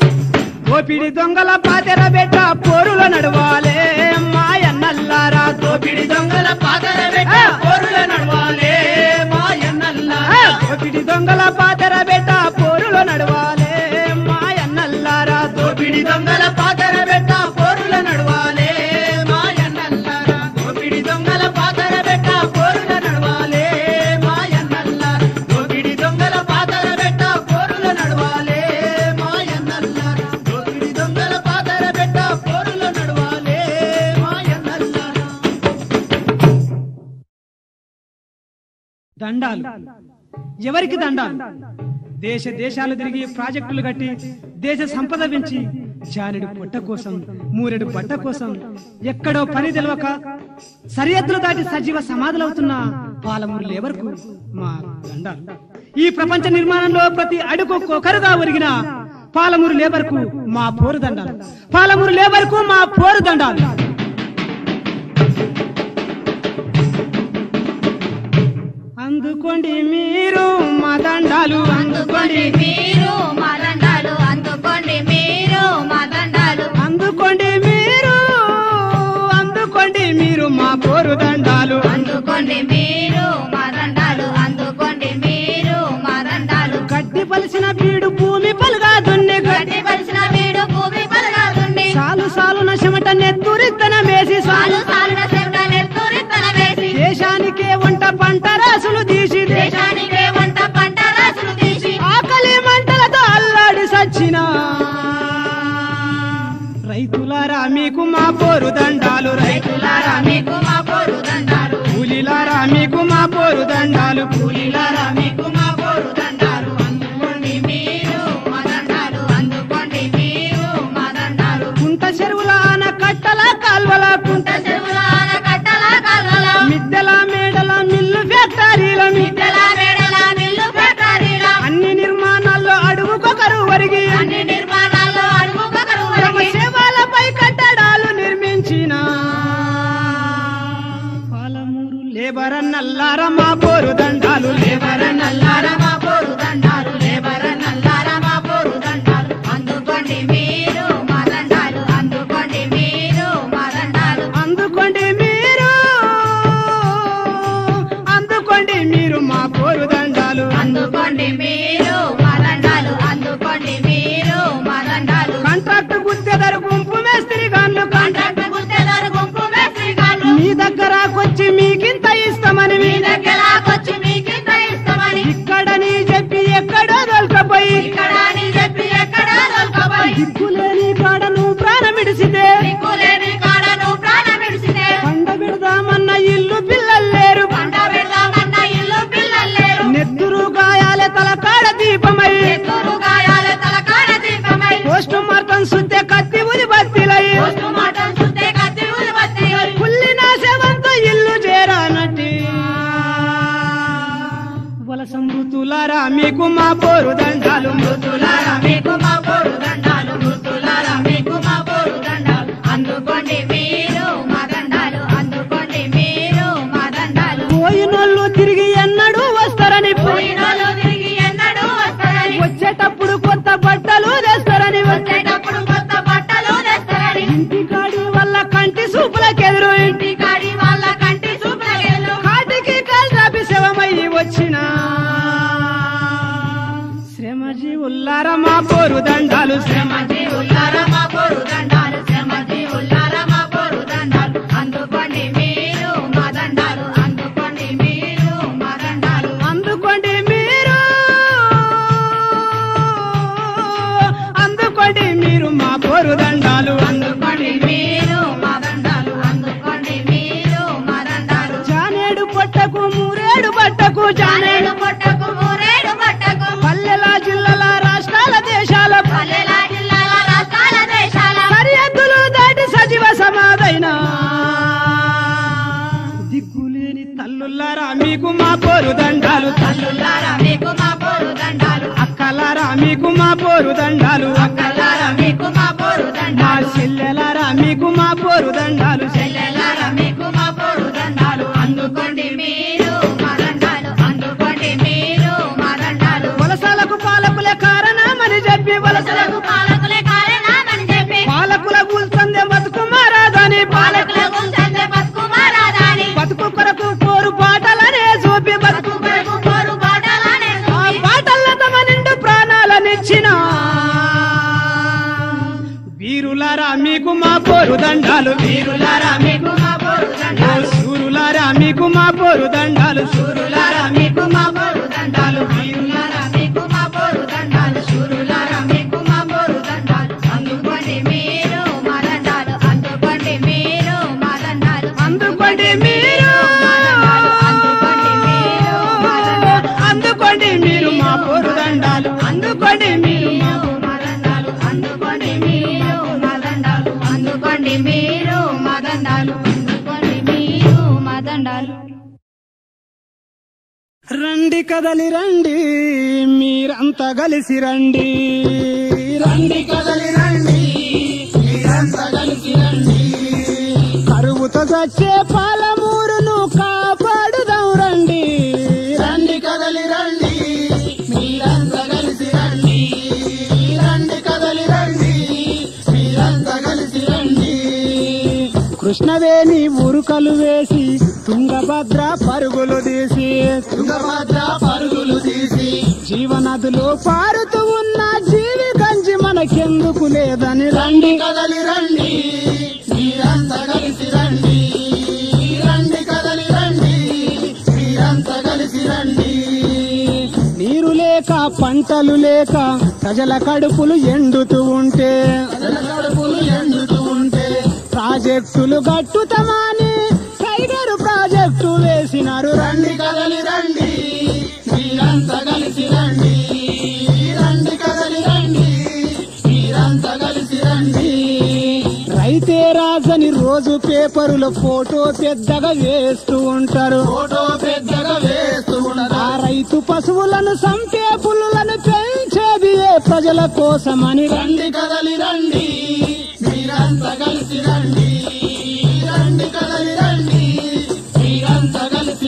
దోపిడి దొంగల పాతెర బెట్ట పోరుల నడవాలే మాయన్నల్లారా దోపిడి దొంగల పాతర పెట్ట పోరుల నడవాలే మాయన్నల్లారా దోపిడి దొంగల పాతెర బెట్ట పోరుల నడవాలే మాయన్నల్లారా దోపిడి దొంగల పాతర పెట్ట పోరుల నడవాలే మాయన్నల్లారా దోపిడి దొంగల పాతర పెట్ట పోరుల నడవాలే మాయన్నల్లారా దోపిడి దొంగల పాతర పెట్ట పోరుల నడవాలే మాయన్నల్లారా దోపిడి దొంగల పాతర పెట్ట పోరుల నడవాలే మాయన్నల్లారా దండాలు ఎవరికి దండాలు దేశ దేశాలు తిరిగి ప్రాజెక్టులు కట్టి దేశ సంపద పెంచి జానుడి పొట్ట కోసం మూరెడు బట్ట కోసం ఎక్కడో పని తెలవక సరిహద్దులు దాటి సజీవ సమాధులవుతున్న పాలమూరు లేబర్కు మా దండాలు ఈ ప్రపంచ నిర్మాణంలో ప్రతి అడుగు ఒకరుగా ఒరిగిన పాలమూరు లేబర్కు మా పోరు దండాలు పాలమూరు లేబర్కు మా పోరు దండాలు అందుకోండి మీరు మా దండాలు అందుకోండి మీరు మా దండాలు అందుకోండి మీరు మా దండాలు అందుకోండి మీరు అందుకోండి మీరు మా పోరు దండాలు అందుకోండి మీరు మా దండాలు అందుకోండి మీరు మా దండాలు గడ్డి పలిసిన బీడు భూమి పలుగా దున్ని గడ్డి పలిసిన వీడు భూమి పలగాదుండి సాలు సాలు నశమట నెత్తురిత్తన మేసి సాలు సాలు సాలున చెవిట నెత్తురిత్తన వేసి దేశానికే వంట పంట రాసులు తీసి దేశానికే వంట పంట రాసులు తీసి ఆకలి మంటలతో అల్లాడి సచ్చిన రైతులారా మీకు మా పోరు దండాలు రైతులారా మీకు మా పోరు దండాలు కూలీలారా మీకు మా పోరు దండాలు కూలీలారా మీకు మా పోరు దండాలు అందుకోండి మీరు మా దండాలు అందుకోండి మీరు మా దండాలు కుంట చెరువుల ఆన కట్టల కాల్వల కుంట చెరువులాన కట్టల కాల్వల లేబరన్నల్లార మా పోరు దండాలు లేబర నల్లార మా పోరు దండాలు లేబర నల్లార మా పోరు దండాలు అందుకోండి మీరు మా దండాలు అందుకోండి మీరు మా దండాలు అందుకోండి మీరు అందుకోండి మీరు మా పోరు దండాలు అందుకోండి మీరు మా దండాలు అందుకోండి మీరు మా దండాలు కాంట్రాక్ట్ గుత్తెదరు గుంపు మేస్త్రి గాన్లు కాంట్రాక్ట్ గుత్తేదారు గుంపు మేస్త్రి గారు మీ దగ్గరకొచ్చి మీకింత ఇస్తామని మీ మీ దగ్గరకొచ్చి మీకింత ఇస్తామని ఇక్కడని చెప్పి ఎక్కడో దొరకపోయి ఇక్కడ అని చెప్పి ఎక్కడ దొరకబోయి దిక్కులేని కాడను ప్రాణమిడిసితే దిక్కులేని కాడను ప్రాణం విడిసితే పండ పెడదామన్న ఇల్లు పిల్లలు లేరు పంట పెడదామన్న ఇల్లు పిల్లలు లేరు నెత్తురు గాయాల తల కాడ దీపమై ఎత్తురు గాయాల తలకాడ దీపమై పోస్ట్ మార్టం సుత్తే కత్తి ఉది బత్తిలై పోస్టు మార్టం చూస్తే కత్తి ఉలిబత్తి పుల్లి నాశవంతో ఇల్లు చేరానట్టి వలస మృతులారా మీకు మా పోరు దండాలు మృతులారా మీకు మా పోరు దండాలు మృతులారా మీకు మా పోరు దండాలు అందుకోండి మీరు మా దండాలు అందుకోండి మీరు మా దండాలు పోయినోళ్ళు తిరిగి ఎన్నడూ వస్తారని పోయినోళ్ళు తిరిగి ఎన్నడూ వస్తారని వచ్చేటప్పుడు కొత్త బట్టలు తెస్తారని వచ్చేటప్పుడు కొత్త బట్టలు తెస్తారని ఇంటికాడి వల్ల కంటి సూపులకెదురు ఇంటి కాడి వాళ్ళ కంటి చూపులగేళ్ళు కాటికి కాల్చాపి శవమయ్యి వచ్చిన శ్రమజీవుల్లారా మా పోరు దండాలు శ్రమ జీవులారా మా పోరు దండాలు శ్రమ జీవులారా మా పోరు దండాలు అందుకోండి మీరు మా దండాలు అందుకోండి మీరు మా దండాలు అందుకోండి మీరు అందుకోండి మీరు మా పోరు దండాలు అందుకోండి మీరు మా దండాలు అందుకోండి మీరు మా దండాలు జానేడు పొట్టకు మూరేడు బట్టకు జానేడు జానేడు పొట్టకు మూరేడు పట్టకు పల్లెల జిల్లల రాష్ట్రాల దేశాల పల్లెల జిల్లాల రాష్ట్రాల దేశాల సరిహద్దులు దాటి సజీవ సమాధైన దిక్కులేని తల్లుల్లారా మీకు మా పోరు దండాలు తల్లులారా మీకు మా పోరు దండాలు అక్కలారా మీకు మా పోరు దండాలు అక్కలారా మీకు మా పోరు మా దండాలు చెల్లెలారా మీకు మా పోరు దండాలు చెల్లెలారా మీకు మా పోరు దండాలు అందుకోండి మీరు మా దండాలు అందుకోండి మీరు మా దండాలు వలసలకు పాలకులే కారణమని చెప్పి వలసలకు వలసలకు పాలకులే కారణమని చెప్పి పాలకుల కూల్చందే బతుకుమారాదని పాలకుల పాలకుల గుంచెందే బతుకుమారాదాని బతుకు కొరకు కోరు పాటలనే చూపి బతుకు కొరకు కోరు బాటలానే ఆ చూపి పాటల్లో తమ నిండు ప్రాణాలనిచ్చిన వీరులారా మీకు మా పోరు దండాలు వీరులారా మీకు మా పోరు ఓ దండాలు సూరులారా మీకు మా పోరు దండాలు శూరులారా మీకు మా పోరు దండాలు వీరులారా మీకు మా పోరు దండాలు శూరులారా మీకు మా పోరు దండాలు అందుకోండి మీరు మా దండాలు అందుకోండి మీరు మా దండాలు అందుకోండి మీరు అందుకోండి మీరు మా దండాలు అందుకోండి మీరు మా పోరు దండాలు అందుకోండి మీరు మా మా దండాలు అందుకోండి మీరు మా దండాలు అందుకోండి మీరు మా దండాలు అందుకోండి మీరు మా దండాలు రండి కదలి రండి మీరంతా కలిసి రండి రండి కదలి రండి మీరంతా కలిసి రండి కరువుతో చచ్చే పాలమూరును కాపాడుదాం రండి రండి కదలి రండి మీరంతా కలిసి రండి రండి కదలి రండి మీరంతా కలిసి రండి కృష్ణవేణి ఉరుకలు వేసి తుంగభద్ర పరుగులు తీసి తుంగభద్ర పరుగులు తీసి జీవనదులు పారుతూ ఉన్న జీవి గంజి మనకెందుకు లేదని రండి రండి కదలి రండి మీరంతా కలిసి రండి రండి కదలి రండి మీరంతా కలిసి రండి నీరు లేక పంటలు లేక ప్రజల కడుపులు ఎండుతూ ఉంటే ప్రజల కడుపులు ఎండుతూ ఉంటే ప్రాజెక్టులు గట్టుతమాని టైగర్ ప్రాజెక్టు వేసినారు రండి రండి కదలి రండి మీరంతా కలిసి రండి రండి కదలి రండి మీరంతా కలిసి రండి రైతే రాజని రోజు పేపరులో ఫోటో పెద్దగా వేస్తూ ఉంటారు ఫోటో పెద్దగా వేస్తూ ఆ ఉన్నదా రైతు పశువులను సంపే పుల్లులను పెంచేది ఏ ప్రజల కోసమని రండి రండి కదలి రండి మీరంతా కలిసి రండి రండి కదలి రండి మీరంతా కలిసి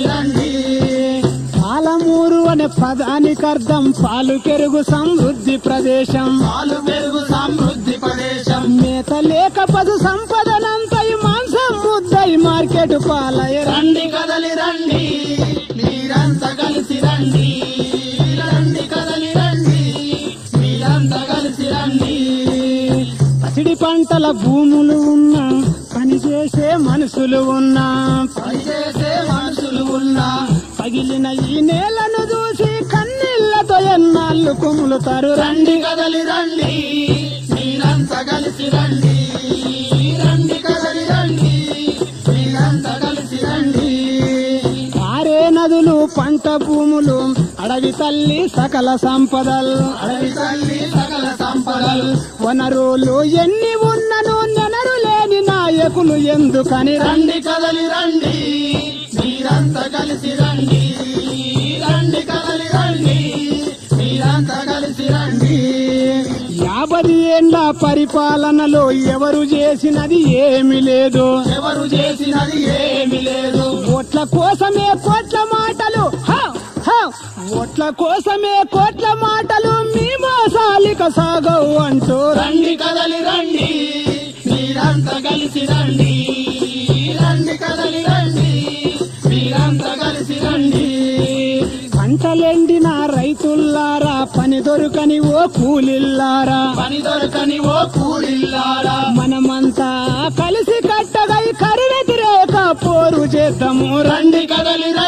కలిసి రండి పాలమూరు అనే పదానికి అర్థం పాలు పెరుగు సమృద్ధి ప్రదేశం పాలు పెరుగు సమృద్ధి ప్రదేశం మేత లేక పశు సంపదనంతై మాంసం ముద్దై మార్కెట్ పాలయ రండి కదలి రండి మీరంతా కలిసి రండి రండి కదలి రండి మీరంతా కలిసి రండి పసిడి పంటల భూములు ఉన్నా పని చేసే మనుషులు ఉన్నా పనిచేసే మనుషులు ఉన్నా పగిలిన ఈ నేలను చూసి కన్నీళ్లతో ఎన్నాళ్ళు కుములుతారు రండి రండి కదలి రండి మీరంతా కలిసి రండి రండి కదలి రండి మీరంతా కలిసి రండి పారే నదులు పంట భూములు అడవి తల్లి సకల సంపదలు అడవి తల్లి సకల సంపదలు వనరులు ఎన్ని ఉన్నను నెనరు లేని నాయకులు ఎందుకని రండి రండి కదలి రండి మీరంతా కలిసి రండి రండి కదలి రండి మీరంతా కలిసి రండి యాభై ఏండ్ల పరిపాలనలో ఎవరు చేసినది ఏమి లేదు ఎవరు చేసినది ఏమి లేదు ఓట్ల కోసమే కోట్ల మాటలు హ! హ! ఓట్ల కోసమే కోట్ల మాటలు మీ మోసాలిక సాగవు అంటూ రండి కదలి రండి మీరంతా కలిసి రండి రండి కదలి రండి మీరంతా కలిసి రండి పంటలెండిన రైతుల్లారా పని దొరకని ఓ కూలిల్లారా పని దొరకని ఓ కూలిల్లారా మనమంతా కలిసి కట్టగై కరి వ్యతిరేక పోరు చేద్దాము రండి రండి కదలి